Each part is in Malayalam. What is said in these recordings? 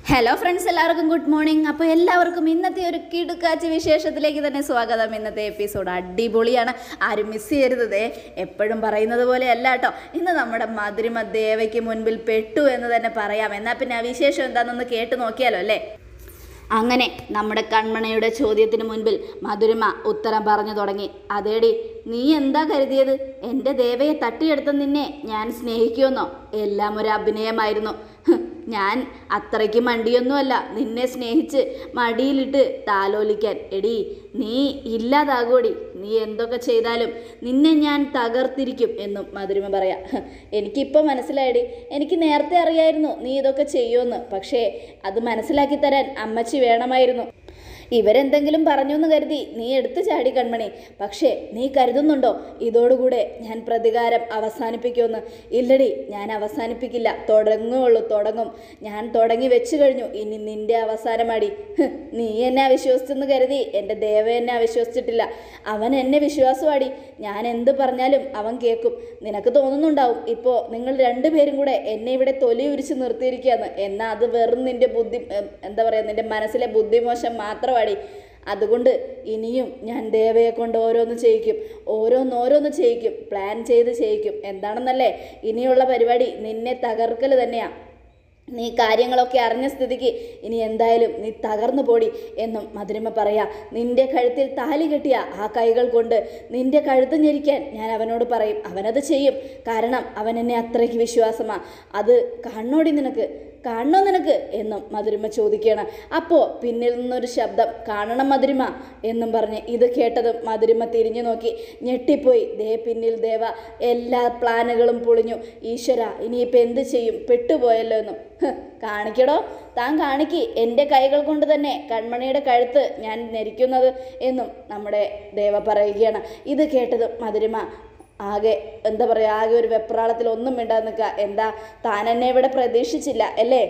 ഹലോ ഫ്രണ്ട്സ് എല്ലാവർക്കും ഗുഡ് മോർണിംഗ് അപ്പോൾ എല്ലാവർക്കും ഇന്നത്തെ ഒരു കിടുക്കാച്ചി വിശേഷത്തിലേക്ക് തന്നെ സ്വാഗതം ഇന്നത്തെ എപ്പിസോഡ് അടിപൊളിയാണ് ആരും മിസ് ചെയ്യരുതേ എപ്പോഴും പറയുന്നത് പോലെ അല്ല കേട്ടോ ഇന്ന് നമ്മുടെ മധുരിമ ദേവയ്ക്ക് മുൻപിൽ പെട്ടു എന്ന് തന്നെ പറയാം എന്നാൽ പിന്നെ ആ വിശേഷം എന്താണെന്നൊന്ന് കേട്ട് നോക്കിയാലോ അല്ലേ അങ്ങനെ നമ്മുടെ കൺമണയുടെ ചോദ്യത്തിന് മുൻപിൽ മധുരിമ ഉത്തരം പറഞ്ഞു തുടങ്ങി അതേടി നീ എന്താ കരുതിയത് എൻ്റെ ദേവയെ തട്ടിയെടുത്ത നിന്നെ ഞാൻ സ്നേഹിക്കുമെന്നോ എല്ലാം ഒരു അഭിനയമായിരുന്നു ഹ്, ഞാൻ അത്രയ്ക്ക് മണ്ടിയൊന്നുമല്ല നിന്നെ സ്നേഹിച്ച് മടിയിലിട്ട് താലോലിക്കാൻ എടി നീ ഇല്ലാതാകൂടി നീ എന്തൊക്കെ ചെയ്താലും നിന്നെ ഞാൻ തകർത്തിരിക്കും എന്നും മധുരിമ പറയാം ഹ്, എനിക്കിപ്പോൾ മനസ്സിലായടി എനിക്ക് നേരത്തെ അറിയായിരുന്നു നീ ഇതൊക്കെ ചെയ്യുമെന്ന് പക്ഷേ അത് മനസ്സിലാക്കി തരാൻ അമ്മച്ചി വേണമായിരുന്നു ഇവരെന്തെങ്കിലും പറഞ്ഞു എന്ന് കരുതി നീ എടുത്തു ചാടി കൺമണി പക്ഷേ നീ കരുതുന്നുണ്ടോ ഇതോടുകൂടെ ഞാൻ പ്രതികാരം അവസാനിപ്പിക്കുമെന്ന് ഇല്ലടി ഞാൻ അവസാനിപ്പിക്കില്ല തുടങ്ങുള്ളൂ തുടങ്ങും ഞാൻ തുടങ്ങി വെച്ചു കഴിഞ്ഞു ഇനി നിന്റെ അവസാനമാടി ഹ്, നീ എന്നെ അവിശ്വസിച്ചെന്ന് കരുതി എൻ്റെ ദേവ എന്നെ അവിശ്വസിച്ചിട്ടില്ല അവൻ എന്നെ വിശ്വാസമാടി ഞാൻ എന്ത് പറഞ്ഞാലും അവൻ കേൾക്കും നിനക്ക് തോന്നുന്നുണ്ടാവും ഇപ്പോൾ നിങ്ങൾ രണ്ടുപേരും കൂടെ എന്നെ ഇവിടെ തൊലി ഉരിച്ച് നിർത്തിയിരിക്കുകയാണ് എന്നാൽ അത് വെറും നിന്റെ ബുദ്ധി എം, എന്താ പറയുക നിന്റെ മനസ്സിലെ ബുദ്ധിമോശം മാത്രമാടി അതുകൊണ്ട് ഇനിയും ഞാൻ ദേവയെ കൊണ്ട് ഓരോന്ന് ചെയ്യിക്കും ഓരോന്നോരോന്ന് ചെയ്യിക്കും പ്ലാൻ ചെയ്ത് ചെയ്യിക്കും എന്താണെന്നല്ലേ ഇനിയുള്ള പരിപാടി നിന്നെ തകർക്കൽ തന്നെയാണ് നീ കാര്യങ്ങളൊക്കെ അറിഞ്ഞ സ്ഥിതിക്ക് ഇനി എന്തായാലും നീ തകർന്നു പോടി എന്നും മധുരിമ പറയാ നിന്റെ കഴുത്തിൽ താലി കെട്ടിയ ആ കൈകൾ കൊണ്ട് നിന്റെ കഴുത്ത് ഞെരിക്കാൻ ഞാൻ അവനോട് പറയും അവനത് ചെയ്യും കാരണം അവൻ എന്നെ അത്രയ്ക്ക് വിശ്വാസമാ അത് കാണോടി നിനക്ക് കാണണോ നിനക്ക് എന്നും മധുരിമ ചോദിക്കുകയാണ് അപ്പോൾ പിന്നിൽ നിന്നൊരു ശബ്ദം കാണണം മധുരിമ എന്നും പറഞ്ഞ് ഇത് കേട്ടതും മധുരിമ തിരിഞ്ഞു നോക്കി ഞെട്ടിപ്പോയി ദേ പിന്നിൽ ദേവ എല്ലാ പ്ലാനുകളും പൊളിഞ്ഞു ഈശ്വര ഇനിയിപ്പോൾ എന്ത് ചെയ്യും പെട്ടുപോയല്ലോ എന്നും ഹ്, കാണിക്കടോ താൻ കാണിക്ക് എൻ്റെ കൈകൾ കൊണ്ട് തന്നെ കൺമണിയുടെ കഴുത്ത് ഞാൻ നെരിക്കുന്നത് എന്നും നമ്മുടെ ദേവ പറയുകയാണ് ഇത് കേട്ടതും മധുരിമ ആകെ എന്താ പറയുക ആകെ ഒരു വെപ്രാളത്തിൽ ഒന്നും മിണ്ടാതെ നിൽക്കുക എന്താ താൻ എന്നെ ഇവിടെ പ്രതീക്ഷിച്ചില്ല അല്ലേ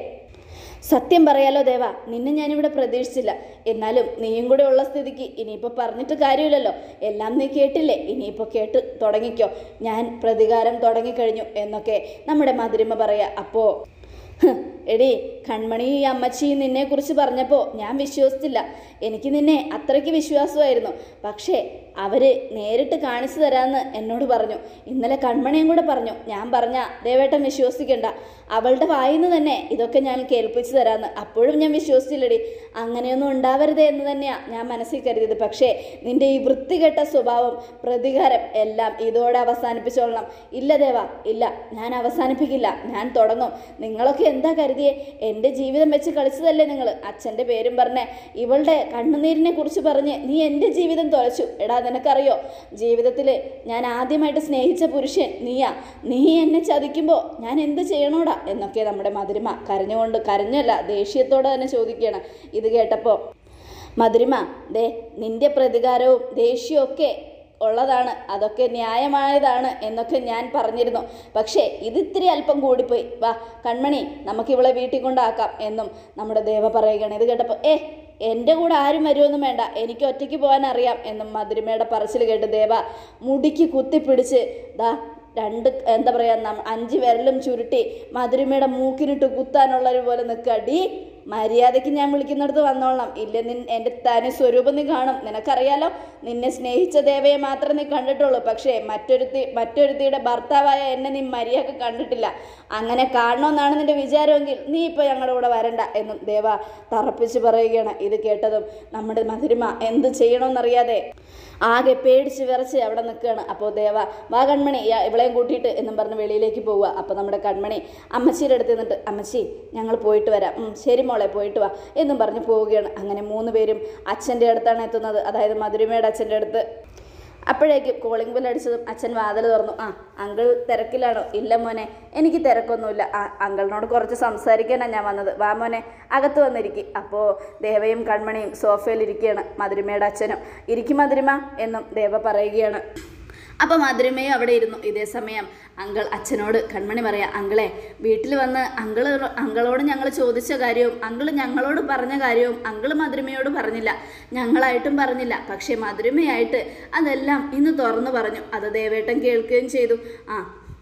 സത്യം പറയാലോ ദേവ നിന്നെ ഞാനിവിടെ പ്രതീക്ഷിച്ചില്ല എന്നാലും നീയും കൂടെ ഉള്ള സ്ഥിതിക്ക് ഇനിയിപ്പോൾ പറഞ്ഞിട്ട് കാര്യമില്ലല്ലോ എല്ലാം നീ കേട്ടില്ലേ ഇനിയിപ്പോൾ കേട്ട് തുടങ്ങിക്കോ ഞാൻ പ്രതികാരം തുടങ്ങിക്കഴിഞ്ഞു എന്നൊക്കെ നമ്മുടെ മധുരിമ പറയാ അപ്പോൾ ഹ്, എടി കൺമണി ഈ അമ്മച്ചി നിന്നെക്കുറിച്ച് പറഞ്ഞപ്പോൾ ഞാൻ വിശ്വസിച്ചില്ല എനിക്ക് നിന്നെ അത്രയ്ക്ക് വിശ്വാസമായിരുന്നു പക്ഷേ അവർ നേരിട്ട് കാണിച്ചു തരാമെന്ന് എന്നോട് പറഞ്ഞു ഇന്നലെ കൺമണിയും കൂടെ പറഞ്ഞു ഞാൻ പറഞ്ഞ ദേവേട്ടൻ വിശ്വസിക്കണ്ട അവളുടെ വായിന്ന് തന്നെ ഇതൊക്കെ ഞാൻ കേൾപ്പിച്ചു തരാമെന്ന് അപ്പോഴും ഞാൻ വിശ്വസിച്ചില്ലടി അങ്ങനെയൊന്നും ഉണ്ടാവരുത് എന്ന് തന്നെയാണ് ഞാൻ മനസ്സിൽ കരുതിയത് പക്ഷേ നിന്റെ ഈ വൃത്തികെട്ട സ്വഭാവം പ്രതികാരം എല്ലാം ഇതോടെ അവസാനിപ്പിച്ചോളണം ഇല്ല ദേവ ഇല്ല ഞാൻ അവസാനിപ്പിക്കില്ല ഞാൻ തുടങ്ങും നിങ്ങളൊക്കെ എന്താ കരുതിയേ എൻ്റെ ജീവിതം വെച്ച് കളിച്ചതല്ലേ നിങ്ങൾ അച്ഛൻ്റെ പേരും പറഞ്ഞ് ഇവളുടെ കണ്ണുനീരിനെ കുറിച്ച് പറഞ്ഞ് നീ എൻ്റെ ജീവിതം തുലച്ചു എടാ നിനക്കറിയോ ജീവിതത്തിൽ ഞാൻ ആദ്യമായിട്ട് സ്നേഹിച്ച പുരുഷൻ നീയാ നീ എന്നെ ചതിക്കുമ്പോൾ ഞാൻ എന്ത് ചെയ്യണോടാ എന്നൊക്കെ നമ്മുടെ മധുരിമ കരഞ്ഞുകൊണ്ട് കരഞ്ഞല്ല ദേഷ്യത്തോടെ തന്നെ ചോദിക്കുകയാണ് ഇത് കേട്ടപ്പോൾ മധുരിമ ദേ നിന്റെ പ്രതികാരവും ദേഷ്യവും ഒക്കെ ഉള്ളതാണ് അതൊക്കെ ന്യായമായതാണ് എന്നൊക്കെ ഞാൻ പറഞ്ഞിരുന്നു പക്ഷേ ഇതിത്തിരി അല്പം കൂടിപ്പോയി വാ കൺമണി നമുക്ക് ഇവളെ വീട്ടിൽ കൊണ്ടാക്കാം എന്നും നമ്മുടെ ദേവ പറയുകയാണ് ഇത് കേട്ടപ്പോൾ ഏ എൻ്റെ കൂടെ ആരും വരുമൊന്നും വേണ്ട എനിക്ക് ഒറ്റയ്ക്ക് പോകാൻ അറിയാം എന്നും മധുരിമയുടെ പറച്ചിൽ കേട്ട് ദേവ മുടിക്ക് കുത്തിപ്പിടിച്ച് ദാ രണ്ട് എന്താ പറയുക നം അഞ്ച് വിരലും ചുരുട്ടി മധുരിമയുടെ മൂക്കിനിട്ട് കുത്താനുള്ളൊരു പോലെ നിൽക്കുക ഡീ മര്യാദയ്ക്ക് ഞാൻ വിളിക്കുന്നിടത്ത് വന്നോളാം ഇല്ല നിൻ എൻ്റെ തനി സ്വരൂപം നീ കാണും നിനക്കറിയാലോ നിന്നെ സ്നേഹിച്ച ദേവയെ മാത്രമേ നീ കണ്ടിട്ടുള്ളൂ പക്ഷേ മറ്റൊരുത്തി മറ്റൊരുത്തിയുടെ ഭർത്താവായ എന്നെ നീ മര്യാദക്ക് കണ്ടിട്ടില്ല അങ്ങനെ കാണണമെന്നാണ് നിന്റെ വിചാരമെങ്കിൽ നീ ഇപ്പോൾ ഞങ്ങളുടെ കൂടെ വരണ്ട എന്നും ദേവ തറപ്പിച്ച് പറയുകയാണ് ഇത് കേട്ടതും നമ്മുടെ മധുരിമ എന്ത് ചെയ്യണമെന്നറിയാതെ ആകെ പേടിച്ച് വിറച്ച് അവിടെ നിൽക്കുകയാണ് അപ്പോൾ ദേവ വാ കൺമണി യാ, ഇവളെയും കൂട്ടിയിട്ട് എന്നും പറഞ്ഞ് വെളിയിലേക്ക് പോവുക അപ്പോൾ നമ്മുടെ കൺമണി അമ്മച്ചിയുടെ അടുത്ത് നിന്നിട്ട് അമ്മച്ചി ഞങ്ങൾ പോയിട്ട് വരാം "ഉം, ശരി മോളെ പോയിട്ട് വാ എന്നും പറഞ്ഞ് പോവുകയാണ് അങ്ങനെ മൂന്ന് പേരും അച്ഛൻ്റെ അടുത്താണ് എത്തുന്നത് അതായത് മധുരിമയുടെ അച്ഛൻ്റെ അടുത്ത് അപ്പോഴേക്കും കോളിംഗ് ബെൽ അടിച്ചതും അച്ഛൻ വാതിൽ തുറന്നു ആ അങ്കിൾ തിരക്കിലാണോ ഇല്ല മോനെ എനിക്ക് തിരക്കൊന്നുമില്ല ആ അങ്കിളിനോട് കുറച്ച് സംസാരിക്കാനാണ് ഞാൻ വന്നത് വാ മോനെ അകത്ത് വന്നിരിക്കും അപ്പോൾ ദേവയും കൺമണിയും സോഫയിലിരിക്കുകയാണ് മധുരിമയുടെ അച്ഛനും ഇരിക്കും മധുരിമ എന്നും ദേവ പറയുകയാണ് അപ്പോൾ മധുരമയും അവിടെ ഇരുന്നു ഇതേ സമയം അങ്കിൾ അച്ഛനോട് കൺമണി പറയാം അങ്കിളെ വീട്ടിൽ വന്ന് അങ്കിള് അങ്കിളോട് ഞങ്ങൾ ചോദിച്ച കാര്യവും അങ്കിള് ഞങ്ങളോട് പറഞ്ഞ കാര്യവും അങ്കിള് മധുരമയോട് പറഞ്ഞില്ല ഞങ്ങളായിട്ടും പറഞ്ഞില്ല പക്ഷേ മധുരമയായിട്ട് അതെല്ലാം ഇന്ന് തുറന്നു പറഞ്ഞു അത് ദേവേട്ടൻ കേൾക്കുകയും ചെയ്തു ആ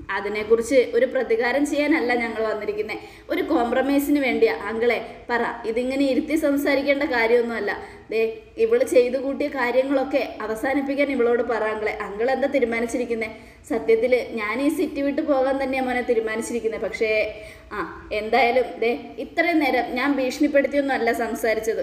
അതിനെക്കുറിച്ച് ഒരു പ്രതികാരം ചെയ്യാനല്ല ഞങ്ങൾ വന്നിരിക്കുന്നത് ഒരു കോംപ്രമൈസിന് വേണ്ടിയാ അങ്കിളെ പറ ഇതിങ്ങനെ ഇരുത്തി സംസാരിക്കേണ്ട കാര്യമൊന്നുമല്ല ദേ ഇവള് ചെയ്തു കൂട്ടിയ കാര്യങ്ങളൊക്കെ അവസാനിപ്പിക്കാൻ ഇവളോട് പറ അങ്കിളെ അങ്കിൾ എന്താ തീരുമാനിച്ചിരിക്കുന്നത് സത്യത്തിൽ ഞാൻ ഈ സിറ്റി വിട്ട് പോകാൻ തന്നെയാണ് മോനെ തീരുമാനിച്ചിരിക്കുന്നത് പക്ഷേ ആ എന്തായാലും ദേ ഇത്രയും നേരം ഞാൻ ഭീഷണിപ്പെടുത്തിയൊന്നും അല്ല സംസാരിച്ചത്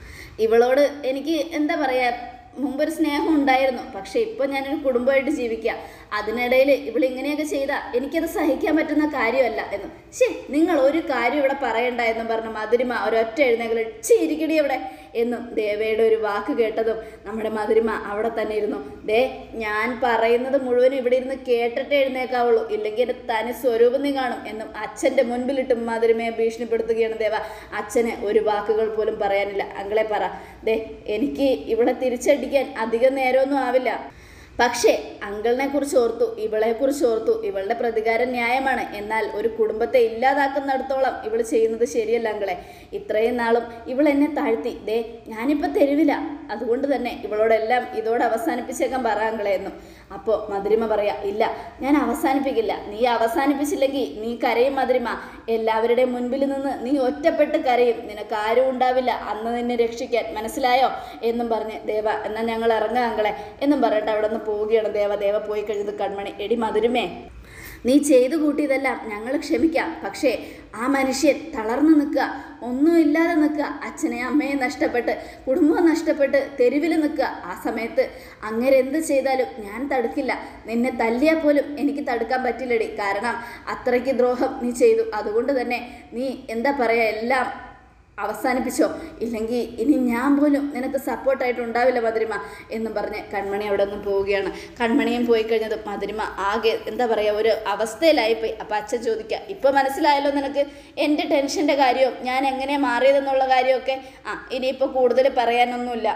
ഇവളോട് എനിക്ക് എന്താ പറയാ മുമ്പൊരു സ്നേഹം ഉണ്ടായിരുന്നു പക്ഷെ ഇപ്പോൾ ഞാനൊരു കുടുംബമായിട്ട് ജീവിക്കുക അതിനിടയിൽ ഇവളിങ്ങനെയൊക്കെ ചെയ്താൽ എനിക്കത് സഹിക്കാൻ പറ്റുന്ന കാര്യമല്ല എന്ന് ശേ നിങ്ങൾ ഒരു കാര്യം ഇവിടെ പറയണ്ട എന്നും പറഞ്ഞ മധുരിമ ഒരൊറ്റ എഴുന്നേക്കൽ ചിരിക്കടി അവിടെ എന്നും ദേവയുടെ ഒരു വാക്ക് കേട്ടതും നമ്മുടെ മധുരിമ അവിടെ തന്നെ ഇരുന്നു ദേ ഞാൻ പറയുന്നത് മുഴുവനും ഇവിടെ ഇരുന്ന് കേട്ടിട്ടേ എഴുന്നേക്കാവുള്ളൂ ഇല്ലെങ്കിൽ എൻ്റെ തനി സ്വരൂപം നീ കാണും എന്നും അച്ഛൻ്റെ മുൻപിലിട്ട് മധുരിമയെ ഭീഷണിപ്പെടുത്തുകയാണ് ദേവ അച്ഛന് ഒരു വാക്കുകൾ പോലും പറയാനില്ല അങ്ങളെ പറ ദേ എനിക്ക് ഇവിടെ തിരിച്ചടിക്കാൻ അധികം നേരമൊന്നും ആവില്ല പക്ഷേ അങ്കിളിനെ കുറിച്ച് ഓർത്തു ഇവളെ കുറിച്ച് ഓർത്തു ഇവളുടെ പ്രതികാരം ന്യായമാണ് എന്നാൽ ഒരു കുടുംബത്തെ ഇല്ലാതാക്കുന്നിടത്തോളം ഇവൾ ചെയ്യുന്നത് ശരിയല്ല അങ്കിളെ ഇത്രയും നാളും ഇവൾ എന്നെ താഴ്ത്തി ദേ ഞാനിപ്പോൾ തെരുവില്ല അതുകൊണ്ട് തന്നെ ഇവളോടെല്ലാം ഇതോടെ അവസാനിപ്പിച്ചേക്കാൻ പറ അങ്കിളെ എന്നും അപ്പോൾ മധുരിമ പറയാ ഇല്ല ഞാൻ അവസാനിപ്പിക്കില്ല നീ അവസാനിപ്പിച്ചില്ലെങ്കിൽ നീ കരയും മധുരിമ എല്ലാവരുടെയും മുൻപിൽ നിന്ന് നീ ഒറ്റപ്പെട്ട് കരയും നിനക്ക് ആരും ഉണ്ടാവില്ല അന്ന് നിന്നെ രക്ഷിക്കാൻ മനസ്സിലായോ എന്നും പറഞ്ഞ് ദേവ എന്നാൽ ഞങ്ങൾ ഇറങ്ങാം അങ്ങളെ എന്നും പറഞ്ഞിട്ട് അവിടെ നിന്ന് പോവുകയാണ് ദേവ ദേവ പോയി കഴിഞ്ഞത് കൺമണി എടി മധുരമേ നീ ചെയ്തു കൂട്ടിയതെല്ലാം ഞങ്ങൾ ക്ഷമിക്കാം പക്ഷേ ആ മനുഷ്യൻ തളർന്നു നിൽക്കുക ഒന്നുമില്ലാതെ നിൽക്കുക അച്ഛനെ അമ്മയെ നഷ്ടപ്പെട്ട് കുടുംബം നഷ്ടപ്പെട്ട് തെരുവിൽ നിൽക്കുക ആ സമയത്ത് അങ്ങനെ എന്ത് ചെയ്താലും ഞാൻ തടുക്കില്ല നിന്നെ തല്ലിയാൽ പോലും എനിക്ക് തടുക്കാൻ പറ്റില്ലടി കാരണം അത്രയ്ക്ക് ദ്രോഹം നീ ചെയ്തു അതുകൊണ്ട് തന്നെ നീ എന്താ പറയുക എല്ലാം അവസാനിപ്പിച്ചോ ഇല്ലെങ്കിൽ ഇനി ഞാൻ പോലും നിനക്ക് സപ്പോർട്ടായിട്ട് ഉണ്ടാവില്ല മധുരിമ എന്നും പറഞ്ഞ് കൺമണി അവിടെ നിന്ന് പോവുകയാണ് കൺമണിയും പോയി കഴിഞ്ഞത് മധുരിമ ആകെ എന്താ പറയുക ഒരു അവസ്ഥയിലായിപ്പോയി അപ്പം അച്ഛൻ ചോദിക്കുക ഇപ്പം മനസ്സിലായല്ലോ നിനക്ക് എൻ്റെ ടെൻഷൻ്റെ കാര്യവും ഞാൻ എങ്ങനെയാണ് മാറിയതെന്നുള്ള കാര്യമൊക്കെ ആ ഇനിയിപ്പോൾ കൂടുതൽ പറയാനൊന്നുമില്ല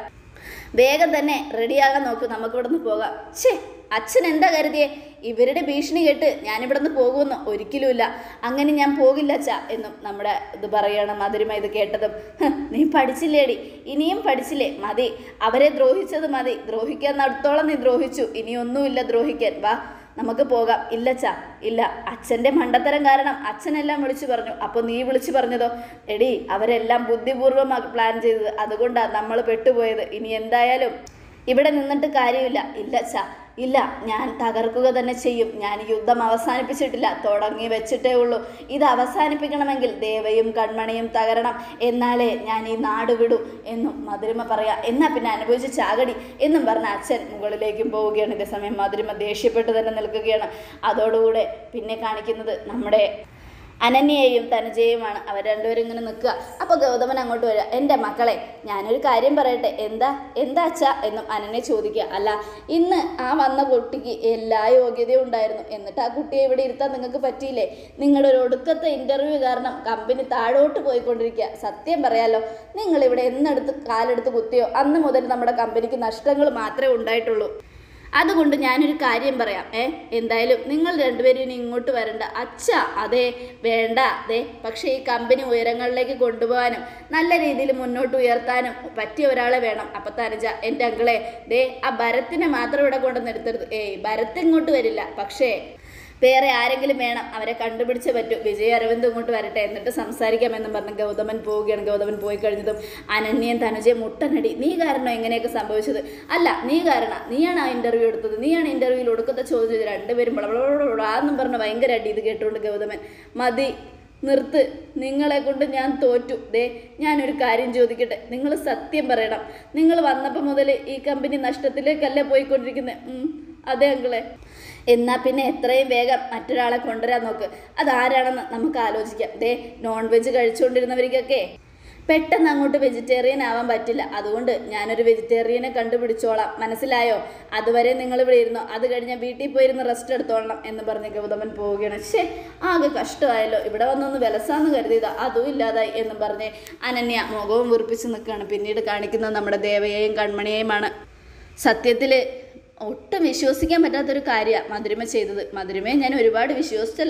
വേഗം തന്നെ റെഡിയാകാൻ നോക്ക് നമുക്ക് ഇവിടെ നിന്ന് പോകാം ഛേ അച്ഛൻ എന്താ കരുതിയേ ഇവരുടെ ഭീഷണി കേട്ട് ഞാനിവിടെ നിന്ന് പോകുമെന്ന് ഒരിക്കലുമില്ല അങ്ങനെ ഞാൻ പോകില്ല അച്ഛ എന്നും നമ്മുടെ ഇത് പറയണം മധുരിമ ഇത് കേട്ടതും "ഹ്, നീ പഠിച്ചില്ലേടി ഇനിയും പഠിച്ചില്ലേ മതി അവരെ ദ്രോഹിച്ചത് മതി ദ്രോഹിക്കാൻ നടത്തോളം നീ ദ്രോഹിച്ചു ഇനിയൊന്നുമില്ല ദ്രോഹിക്കാൻ വാ നമുക്ക് പോകാം ഇല്ലച്ചാ ഇല്ല അച്ഛൻ്റെ മണ്ടത്തരം കാരണം അച്ഛനെല്ലാം വിളിച്ചു പറഞ്ഞു അപ്പോൾ നീ വിളിച്ചു പറഞ്ഞതോ എടി അവരെല്ലാം ബുദ്ധിപൂർവ്വം പ്ലാൻ ചെയ്തത് അതുകൊണ്ടാണ് നമ്മൾ പെട്ടുപോയത് ഇനി എന്തായാലും ഇവിടെ നിന്നിട്ട് കാര്യമില്ല ഇല്ല അച്ഛാ ഇല്ല ഞാൻ തകർക്കുക തന്നെ ചെയ്യും ഞാൻ ഈ യുദ്ധം അവസാനിപ്പിച്ചിട്ടില്ല തുടങ്ങി വെച്ചിട്ടേ ഉള്ളൂ ഇത് അവസാനിപ്പിക്കണമെങ്കിൽ ദേവയും കൺമണിയും തകരണം എന്നാലേ ഞാൻ ഈ നാട് വിടൂ എന്നും മധുരിമ പറയാ എന്നാ പിന്നെ അനുഭവിച്ച് ചാകടി എന്നും പറഞ്ഞ അച്ഛൻ മുകളിലേക്കും പോവുകയാണ് ഇതേ സമയം മധുരിമ ദേഷ്യപ്പെട്ട് തന്നെ നിൽക്കുകയാണ് അതോടുകൂടെ പിന്നെ കാണിക്കുന്നത് നമ്മുടെ അനന്യയെയും തനുജയുമാണ് അവർ രണ്ടുപേരും ഇങ്ങനെ നിൽക്കുക അപ്പോൾ ഗൗതമൻ അങ്ങോട്ട് വരിക എൻ്റെ മക്കളെ ഞാനൊരു കാര്യം പറയട്ടെ എന്താ എന്താ അച്ഛാ എന്നും അനന്യ ചോദിക്കുക അല്ല ഇന്ന് ആ വന്ന കുട്ടിക്ക് എല്ലാ യോഗ്യതയും ഉണ്ടായിരുന്നു എന്നിട്ട് ആ കുട്ടിയെ ഇവിടെ ഇരുത്താൻ നിങ്ങൾക്ക് പറ്റിയില്ലേ നിങ്ങളുടെ ഒരു ഒടുക്കത്തെ ഇൻ്റർവ്യൂ കാരണം കമ്പനി താഴോട്ട് പോയിക്കൊണ്ടിരിക്കുക സത്യം പറയാലോ നിങ്ങളിവിടെ എന്നെടുത്ത് കാലെടുത്ത് കുത്തിയോ അന്ന് മുതൽ നമ്മുടെ കമ്പനിക്ക് നഷ്ടങ്ങൾ മാത്രമേ ഉണ്ടായിട്ടുള്ളൂ അതുകൊണ്ട് ഞാനൊരു കാര്യം പറയാം ഏ എന്തായാലും നിങ്ങൾ രണ്ടുപേരും ഇനി ഇങ്ങോട്ട് വരണ്ട അച്ഛ അതെ വേണ്ട അതെ പക്ഷേ ഈ കമ്പനി ഉയരങ്ങളിലേക്ക് കൊണ്ടുപോകാനും നല്ല രീതിയിൽ മുന്നോട്ട് ഉയർത്താനും പറ്റിയ ഒരാളെ വേണം അപ്പം തനുജ എൻ്റെ അങ്കിളെ ദേ ആ ഭരത്തിനെ മാത്രം ഇവിടെ കൊണ്ട് നിർത്തരുത് ഏയ് ഭരത്ത് ഇങ്ങോട്ട് വരില്ല പക്ഷേ വേറെ ആരെങ്കിലും വേണം അവരെ കണ്ടുപിടിച്ചേ പറ്റൂ വിജയ് അരവിന്ദ് ഇങ്ങോട്ട് വരട്ടെ എന്നിട്ട് സംസാരിക്കാമെന്നും പറഞ്ഞ് ഗൗതമൻ പോവുകയാണ് ഗൗതമൻ പോയി കഴിഞ്ഞതും അനന്യയും തനുജയും മുട്ടനടി നീ കാരണം എങ്ങനെയൊക്കെ സംഭവിച്ചത് അല്ല നീ കാരണം നീയാണ് ആ ഇൻ്റർവ്യൂ എടുത്തത് നീയാണ് ഇൻ്റർവ്യൂവിൽ ഒടുക്കത്തെ ചോദ്യം ചെയ്തത് രണ്ടുപേരും വളവളാന്നും പറഞ്ഞ് ഭയങ്കര അടി ഇത് കേട്ടുകൊണ്ട് ഗൗതമൻ മതി നിർത്ത് നിങ്ങളെ കൊണ്ട് ഞാൻ തോറ്റു ദേ ഞാനൊരു കാര്യം ചോദിക്കട്ടെ നിങ്ങൾ സത്യം പറയണം നിങ്ങൾ വന്നപ്പോൾ മുതൽ ഈ കമ്പനി നഷ്ടത്തിലേക്കല്ലേ പോയിക്കൊണ്ടിരിക്കുന്നത് അതെ അങ്കിളെ എന്നാൽ പിന്നെ എത്രയും വേഗം മറ്റൊരാളെ കൊണ്ടുവരാൻ നോക്ക് അതാരാണെന്ന് നമുക്ക് ആലോചിക്കാം ദേ നോൺ വെജ് കഴിച്ചുകൊണ്ടിരുന്നവർക്കൊക്കെ പെട്ടെന്ന് അങ്ങോട്ട് വെജിറ്റേറിയൻ ആവാൻ പറ്റില്ല അതുകൊണ്ട് ഞാനൊരു വെജിറ്റേറിയനെ കണ്ടുപിടിച്ചോളാം മനസ്സിലായോ അതുവരെ നിങ്ങൾ ഇവിടെ ഇരുന്നോ അത് കഴിഞ്ഞ് വീട്ടിൽ പോയിരുന്ന് റെസ്റ്റ് എടുത്തോളണം എന്ന് പറഞ്ഞ് ഗൗതമൻ പോവുകയാണ് ശേ ആകെ കഷ്ടമായല്ലോ ഇവിടെ വന്നൊന്ന് വിലസാന്ന് കരുതിയതാ അതും ഇല്ലാതായി എന്നും പറഞ്ഞ് അനന്യ മുഖവും വീർപ്പിച്ച് നിൽക്കുകയാണ് പിന്നീട് കാണിക്കുന്നത് നമ്മുടെ ദേവയെയും കൺമണിയെയുമാണ് സത്യത്തിൽ ഒട്ടും വിശ്വസിക്കാൻ പറ്റാത്തൊരു കാര്യമാണ് മധുരിമ ചെയ്തത് മധുരിമയെ ഞാൻ ഒരുപാട് വിശ്വസിച്ചല്ലോടോ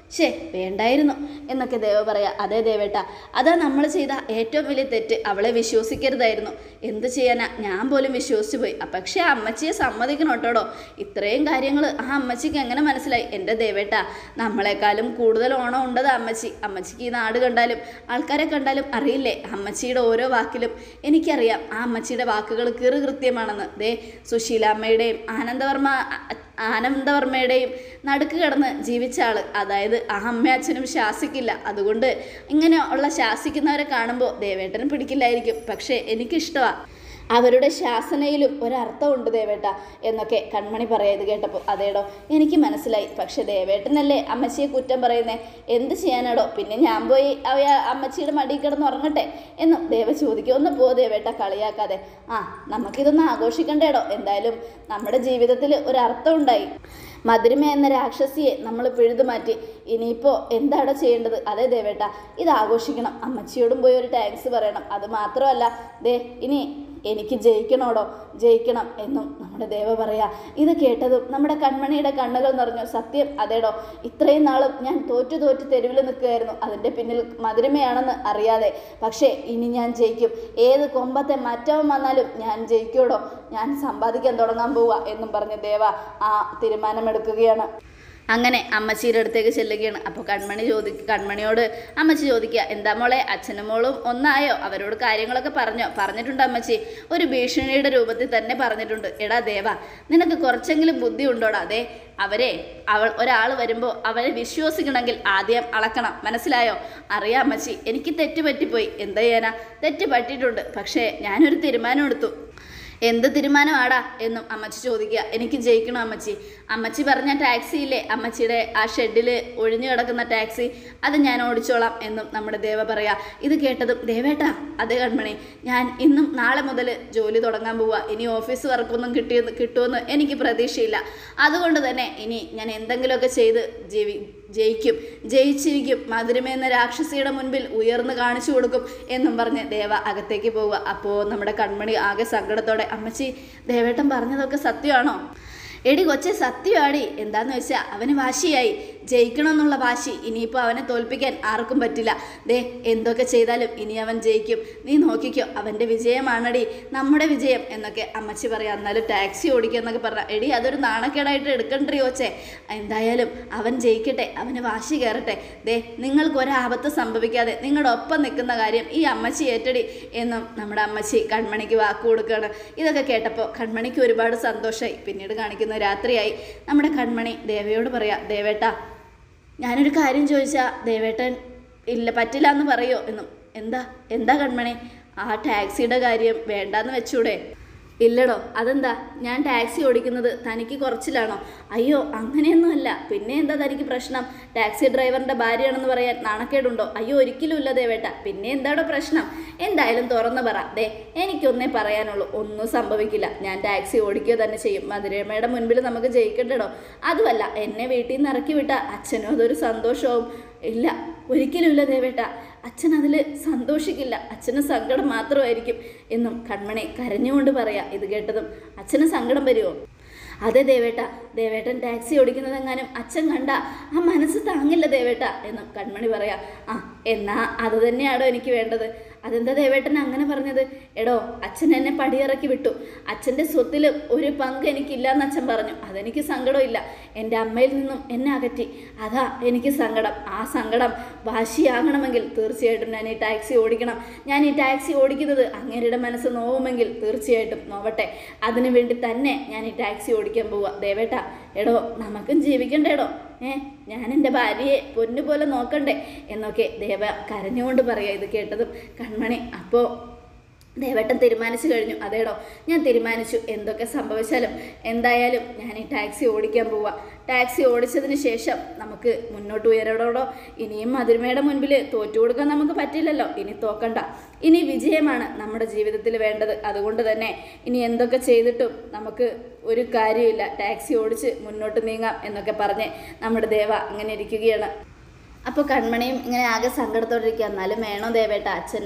ഷേ വേണ്ടായിരുന്നു എന്നൊക്കെ ദേവ പറയാ അതേ ദേവേട്ട അതാ നമ്മൾ ചെയ്ത ഏറ്റവും വലിയ തെറ്റ് അവളെ വിശ്വസിക്കരുതായിരുന്നു എന്ത് ചെയ്യാനാ ഞാൻ പോലും വിശ്വസിച്ചു പോയി അ, പക്ഷേ ആ അമ്മച്ചിയെ സമ്മതിക്കണം കേട്ടോടോ ഇത്രയും കാര്യങ്ങൾ ആ അമ്മച്ചിക്ക് എങ്ങനെ മനസ്സിലായി എൻ്റെ ദേവേട്ട നമ്മളെക്കാളും കൂടുതൽ ഓണം ഉണ്ടത് അമ്മച്ചി അമ്മച്ചിക്ക് ഈ നാട് കണ്ടാലും ആൾക്കാരെ കണ്ടാലും അറിയില്ലേ അമ്മച്ചിയുടെ ഓരോ വാക്കിലും എനിക്കറിയാം ആ അമ്മച്ചിയുടെ വാക്കുകൾ കീറ് കൃത്യമാണെന്ന് ദേ സുശീലാമ്മയുടെയും ആനന്ദവർമ്മ ആനന്ദവർമ്മയുടെയും നടുക്ക് കിടന്ന് ജീവിച്ച ആള് അതായത് ആ അമ്മ അച്ഛനും ശാസിക്കില്ല അതുകൊണ്ട് ഇങ്ങനെ ഉള്ള ശാസിക്കുന്നവരെ കാണുമ്പോൾ ദേവേട്ടന് പിടിക്കില്ലായിരിക്കും പക്ഷേ എനിക്കിഷ്ടമാണ് അവരുടെ ശാസനയിലും ഒരർത്ഥമുണ്ട് ദേവേട്ട എന്നൊക്കെ കൺമണി പറയാത് കേട്ടപ്പോൾ അതേടോ എനിക്ക് മനസ്സിലായി പക്ഷെ ദേവേട്ടനല്ലേ അമ്മച്ചിയെ കുറ്റം പറയുന്നേ എന്ത് ചെയ്യാനാടോ പിന്നെ ഞാൻ പോയി അവ അമ്മച്ചിയുടെ മടിയിൽ കിടന്ന് ഉറങ്ങട്ടെ എന്നും ദേവ ചോദിക്കും ഒന്ന് പോ ദേവേട്ട കളിയാക്കാതെ ആ നമുക്കിതൊന്ന് ആഘോഷിക്കണ്ടേടോ എന്തായാലും നമ്മുടെ ജീവിതത്തിൽ ഒരർത്ഥം ഉണ്ടായി മധുരിമ എന്ന രാക്ഷസിയെ നമ്മൾ പിഴുതു മാറ്റി ഇനിയിപ്പോൾ എന്താടോ ചെയ്യേണ്ടത് അതെ ദേവേട്ട ഇത് ആഘോഷിക്കണം അമ്മച്ചിയോടും പോയി ഒരു താങ്ക്സ് പറയണം അത് മാത്രമല്ല ദേ ഇനി എനിക്ക് ജയിക്കണോടോ ജയിക്കണം എന്നും നമ്മുടെ ദേവ പറയാ ഇത് കേട്ടതും നമ്മുടെ കൺമണിയുടെ കണ്ണുകൾ നിറഞ്ഞു സത്യം അതേടോ ഇത്രയും നാളും ഞാൻ തോറ്റു തോറ്റു തെരുവിൽ നിൽക്കുകയായിരുന്നു അതിൻ്റെ പിന്നിൽ മധുരമയാണെന്ന് അറിയാതെ പക്ഷേ ഇനി ഞാൻ ജയിക്കും ഏത് കൊമ്പത്തെ മറ്റവൻ വന്നാലും ഞാൻ ജയിക്കൂടോ ഞാൻ സമ്പാദിക്കാൻ തുടങ്ങാൻ പോവുക എന്നും പറഞ്ഞ് ദേവ ആ തീരുമാനമെടുക്കുകയാണ് അങ്ങനെ അമ്മച്ചിയുടെ അടുത്തേക്ക് ചെല്ലുകയാണ് അപ്പോൾ കൺമണി ചോദി കൺമണിയോട് അമ്മച്ചി ചോദിക്കുക എന്താ മോളെ അച്ഛനും മോളും ഒന്നായോ അവരോട് കാര്യങ്ങളൊക്കെ പറഞ്ഞോ പറഞ്ഞിട്ടുണ്ട് അമ്മച്ചി ഒരു ഭീഷണിയുടെ രൂപത്തിൽ തന്നെ പറഞ്ഞിട്ടുണ്ട് എടാ ദേവ നിനക്ക് കുറച്ചെങ്കിലും ബുദ്ധി ഉണ്ടോടാ അതെ അവരെ അവൾ ഒരാൾ വരുമ്പോൾ അവരെ വിശ്വസിക്കണമെങ്കിൽ ആദ്യം അളക്കണം മനസ്സിലായോ അറിയാം അമ്മച്ചി എനിക്ക് തെറ്റ് പറ്റിപ്പോയി എന്താ ചെയ്യാനാ തെറ്റ് പറ്റിയിട്ടുണ്ട് പക്ഷേ ഞാനൊരു തീരുമാനം എടുത്തു എന്ത് തീരുമാനമാടാ എന്നും അമ്മച്ചി ചോദിക്കുക എനിക്ക് ജയിക്കണം അമ്മച്ചി അമ്മച്ചി പറഞ്ഞ ടാക്സി ഇല്ലേ അമ്മച്ചിയുടെ ആ ഷെഡിൽ ഒഴിഞ്ഞു കിടക്കുന്ന ടാക്സി അത് ഞാൻ ഓടിച്ചോളാം എന്നും നമ്മുടെ ദേവ പറയാ ഇത് കേട്ടതും ദേവേട്ടാ അതേ കൺമണി ഞാൻ ഇന്നും നാളെ മുതൽ ജോലി തുടങ്ങാൻ പോവുക ഇനി ഓഫീസ് വർക്കൊന്നും കിട്ടിയെന്ന് കിട്ടുമെന്ന് എനിക്ക് പ്രതീക്ഷയില്ല അതുകൊണ്ട് തന്നെ ഇനി ഞാൻ എന്തെങ്കിലുമൊക്കെ ചെയ്ത് ജീവി ജയിക്കും ജയിച്ചിരിക്കും മധുരമ എന്ന രാക്ഷസിയുടെ മുൻപിൽ ഉയർന്നു കാണിച്ചു കൊടുക്കും എന്നും പറഞ്ഞ് ദേവ അകത്തേക്ക് പോവുക അപ്പോൾ നമ്മുടെ കൺമണി ആകെ സങ്കടത്തോടെ അമ്മച്ചി ദേവേട്ടൻ പറഞ്ഞതൊക്കെ സത്യമാണോ എടി കൊച്ചെ സത്യമാടി എന്താന്ന് വെച്ചാൽ അവന് വാശിയായി ജയിക്കണമെന്നുള്ള വാശി ഇനിയിപ്പോൾ അവനെ തോൽപ്പിക്കാൻ ആർക്കും പറ്റില്ല ദേ എന്തൊക്കെ ചെയ്താലും ഇനി അവൻ ജയിക്കും നീ നോക്കിക്കോ അവൻ്റെ വിജയമാണടി നമ്മുടെ വിജയം എന്നൊക്കെ അമ്മച്ചി പറയാം എന്നാലും ടാക്സി ഓടിക്കുക എന്നൊക്കെ പറഞ്ഞ എടി അതൊരു നാണക്കേടായിട്ട് എടുക്കണ്ടേ കൊച്ചേ എന്തായാലും അവൻ ജയിക്കട്ടെ അവന് വാശി കയറട്ടെ ദേ നിങ്ങൾക്ക് ഒരാപത്ത് സംഭവിക്കാതെ നിങ്ങളുടെ ഒപ്പം നിൽക്കുന്ന കാര്യം ഈ അമ്മച്ചി ഏറ്റടി എന്നും നമ്മുടെ അമ്മച്ചി കൺമണിക്ക് വാക്ക് കൊടുക്കുകയാണ് ഇതൊക്കെ കേട്ടപ്പോൾ കൺമണിക്ക് ഒരുപാട് സന്തോഷമായി പിന്നീട് കാണിക്കുന്ന രാത്രിയായി നമ്മുടെ കൺമണി ദേവയോട് പറയാ ദേവേട്ട ഞാനൊരു കാര്യം ചോദിച്ചാൽ ദേവേട്ടൻ ഇല്ല പറ്റില്ല എന്ന് പറയോ എന്നും എന്താ എന്താ കൺമണി ആ ടാക്സിയുടെ കാര്യം വേണ്ടാന്ന് വെച്ചൂടെ ഇല്ലടോ അതെന്താ ഞാൻ ടാക്സി ഓടിക്കുന്നത് തനിക്ക് കുറച്ചിലാണോ അയ്യോ അങ്ങനെയൊന്നുമല്ല പിന്നെ എന്താ തനിക്ക് പ്രശ്നം ടാക്സി ഡ്രൈവറിൻ്റെ ഭാര്യയാണെന്ന് പറയാൻ നാണക്കേടുണ്ടോ അയ്യോ ഒരിക്കലും ഇല്ല ദേവേട്ട പിന്നെ എന്താടോ പ്രശ്നം എന്തായാലും തുറന്നു പറ ദേ എനിക്കൊന്നേ പറയാനുള്ളൂ ഒന്നും സംഭവിക്കില്ല ഞാൻ ടാക്സി ഓടിക്കുക തന്നെ ചെയ്യും മധുരമ്മയുടെ മുൻപിൽ നമുക്ക് ജയിക്കണ്ടടോ അതുമല്ല എന്നെ വീട്ടിൽ നിന്ന് ഇറക്കി വിട്ട അച്ഛനും അതൊരു സന്തോഷവും ഇല്ല ഒരിക്കലും ഇല്ല ദേവേട്ട അച്ഛൻ അതിൽ സന്തോഷിക്കില്ല അച്ഛന് സങ്കടം മാത്രമായിരിക്കും എന്നും കൺമണി കരഞ്ഞുകൊണ്ട് പറയാ ഇത് കേട്ടതും അച്ഛന് സങ്കടം വരുമോ അതെ ദേവേട്ട ദേവേട്ടൻ ടാക്സി ഓടിക്കുന്നതെങ്ങാനും അച്ഛൻ കണ്ട ആ മനസ്സ് താങ്ങില്ല ദേവേട്ട എന്നും കൺമണി പറയാ ആ എന്നാ അത് തന്നെയാണോ എനിക്ക് വേണ്ടത് അതെന്താ ദേവേട്ടൻ അങ്ങനെ പറഞ്ഞത് എടോ അച്ഛൻ എന്നെ പടിയിറക്കി വിട്ടു അച്ഛൻ്റെ സ്വത്തിൽ ഒരു പങ്ക് എനിക്കില്ലാന്ന് അച്ഛൻ പറഞ്ഞു അതെനിക്ക് സങ്കടമില്ല എൻ്റെ അമ്മയിൽ നിന്നും എന്നെ അകറ്റി അതാ എനിക്ക് സങ്കടം ആ സങ്കടം വാശിയാകണമെങ്കിൽ തീർച്ചയായിട്ടും ഞാൻ ഈ ടാക്സി ഓടിക്കണം ഞാൻ ഈ ടാക്സി ഓടിക്കുന്നത് അങ്ങേരുടെ മനസ്സ് നോവുമെങ്കിൽ തീർച്ചയായിട്ടും നോവട്ടെ അതിനു വേണ്ടി തന്നെ ഞാൻ ഈ ടാക്സി ഓടിക്കാൻ പോവുക ദേവേട്ട എടോ നമുക്കും ജീവിക്കണ്ടേടോ ഏ ഞാൻ എൻ്റെ ഭാര്യയെ പൊന്നുപോലെ നോക്കണ്ടേ എന്നൊക്കെ ദേവ കരഞ്ഞുകൊണ്ട് പറയാം ഇത് കേട്ടതും കൺമണി അപ്പോൾ ദേവേട്ടൻ തീരുമാനിച്ചു കഴിഞ്ഞു അതേടോ ഞാൻ തീരുമാനിച്ചു എന്തൊക്കെ സംഭവിച്ചാലും എന്തായാലും ഞാൻ ഈ ടാക്സി ഓടിക്കാൻ പോവാം ടാക്സി ഓടിച്ചതിന് ശേഷം നമുക്ക് മുന്നോട്ട് ഉയരടോടോ ഇനിയും മധുരമയുടെ മുൻപിൽ തോറ്റു കൊടുക്കാൻ നമുക്ക് പറ്റില്ലല്ലോ ഇനി തോക്കണ്ട ഇനി വിജയമാണ് നമ്മുടെ ജീവിതത്തിൽ വേണ്ടത് അതുകൊണ്ട് തന്നെ ഇനി എന്തൊക്കെ ചെയ്തിട്ടും നമുക്ക് ഒരു കാര്യമില്ല ടാക്സി ഓടിച്ച് മുന്നോട്ട് നീങ്ങാം എന്നൊക്കെ പറഞ്ഞ് നമ്മുടെ ദേവ ഇങ്ങനെ ഇരിക്കുകയാണ് അപ്പോൾ കൺമണിയും ഇങ്ങനെ ആകെ സങ്കടത്തോടെ ഇരിക്കുക എന്നാലും വേണോ ദേവേട്ട അച്ഛന്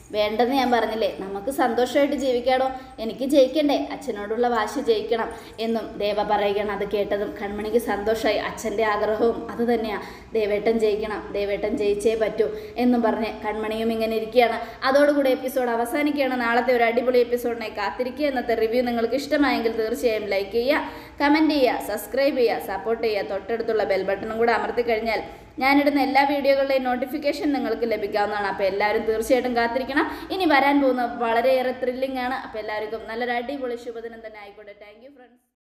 വേണ്ടെന്ന് ഞാൻ പറഞ്ഞില്ലേ നമുക്ക് സന്തോഷമായിട്ട് ജീവിക്കാടോ എനിക്ക് ജയിക്കണ്ടേ അച്ഛനോടുള്ള വാശി ജയിക്കണം എന്നും ദേവ പറയുകയാണ് അത് കേട്ടതും കൺമണിക്ക് സന്തോഷമായി അച്ഛൻ്റെ ആഗ്രഹവും അത് തന്നെയാണ് ദേവേട്ടൻ ജയിക്കണം ദേവേട്ടൻ ജയിച്ചേ പറ്റൂ എന്നും പറഞ്ഞ് കൺമണിയും ഇങ്ങനെ ഇരിക്കുകയാണ് അതോടുകൂടി എപ്പിസോഡ് അവസാനിക്കുകയാണ് നാളത്തെ ഒരു അടിപൊളി എപ്പിസോഡിനെ കാത്തിരിക്കുക ഇന്നത്തെ റിവ്യൂ നിങ്ങൾക്ക് ഇഷ്ടമായെങ്കിൽ തീർച്ചയായും ലൈക്ക് ചെയ്യുക കമൻറ്റ് ചെയ്യുക സബ്സ്ക്രൈബ് ചെയ്യുക സപ്പോർട്ട് ചെയ്യുക തൊട്ടടുത്തുള്ള ബെൽ ബട്ടണും കൂടെ അമർത്തി കഴിഞ്ഞാൽ ഞാനിടുന്ന എല്ലാ വീഡിയോകളുടെയും നോട്ടിഫിക്കേഷൻ നിങ്ങൾക്ക് ലഭിക്കാവുന്നതാണ് അപ്പോൾ എല്ലാവരും തീർച്ചയായിട്ടും കാത്തിരിക്കണം ഇനി വരാൻ പോകുന്ന വളരെയേറെ ത്രില്ലിംഗ് ആണ് അപ്പോൾ എല്ലാവർക്കും നല്ലൊരു അടിപൊളി ശുഭദിനം തന്നെ ആയിക്കോട്ടെ താങ്ക് യു ഫ്രണ്ട്സ്